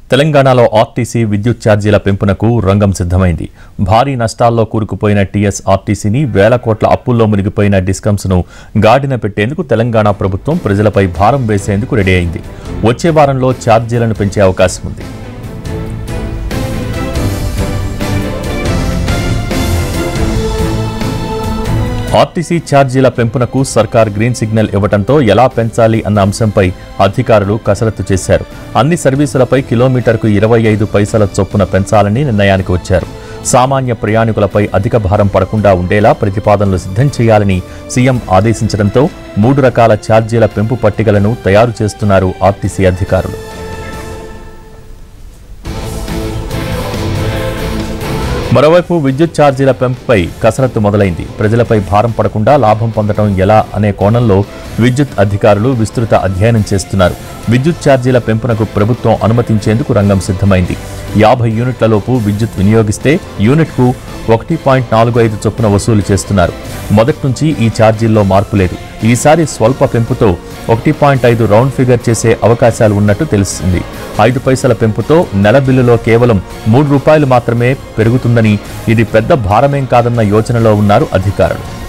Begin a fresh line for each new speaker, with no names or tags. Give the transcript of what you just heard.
తెలంగాణలో ఆర్టీసీ విద్యుత్ ఛార్జీల పెంపునకు రంగం సిద్ధమైంది భారీ నష్టాల్లో కూరుకుపోయిన టీఎస్ ఆర్టీసీని వేల కోట్ల అప్పుల్లో మునిగిపోయిన డిస్కమ్స్ను గాడిన పెట్టేందుకు తెలంగాణ ప్రభుత్వం ప్రజలపై భారం వేసేందుకు రెడీ అయింది వచ్చే వారంలో ఛార్జీలను పెంచే అవకాశం ఉంది ఆర్టీసీ ఛార్జీల పెంపునకు సర్కార్ గ్రీన్ సిగ్నల్ ఇవ్వడంతో ఎలా పెంచాలి అన్న అంశంపై అధికారులు కసరత్తు చేశారు అన్ని సర్వీసులపై కిలోమీటర్కు ఇరవై ఐదు పైసల చొప్పున పెంచాలని నిర్ణయానికి వచ్చారు సామాన్య ప్రయాణికులపై అధిక భారం పడకుండా ఉండేలా ప్రతిపాదనలు సిద్ధం చేయాలని సీఎం ఆదేశించడంతో మూడు రకాల ఛార్జీల పెంపు పట్టికలను తయారు చేస్తున్నారు ఆర్టీసీ అధికారులు మరోవైపు విద్యుత్ ఛార్జీల పెంపుపై కసరత్తు మొదలైంది ప్రజలపై భారం పడకుండా లాభం పొందడం ఎలా అనే కోణంలో విద్యుత్ అధికారులు విస్తృత అధ్యయనం చేస్తున్నారు విద్యుత్ ఛార్జీల పెంపునకు ప్రభుత్వం అనుమతించేందుకు రంగం సిద్ధమైంది యాభై యూనిట్లలోపు విద్యుత్ వినియోగిస్తే యూనిట్కు ఒకటి పాయింట్ నాలుగు ఐదు చొప్పున వసూలు చేస్తున్నారు మొదటి నుంచి ఈ ఛార్జీల్లో మార్పు లేదు ఈసారి స్వల్ప పెంపుతో ఒకటి పాయింట్ ఐదు రౌండ్ ఫిగర్ చేసే అవకాశాలు ఉన్నట్టు తెలిసింది ఐదు పైసల పెంపుతో నెల బిల్లులో కేవలం మూడు రూపాయలు మాత్రమే పెరుగుతుందని ఇది పెద్ద భారమేం కాదన్న యోచనలో ఉన్నారు అధికారులు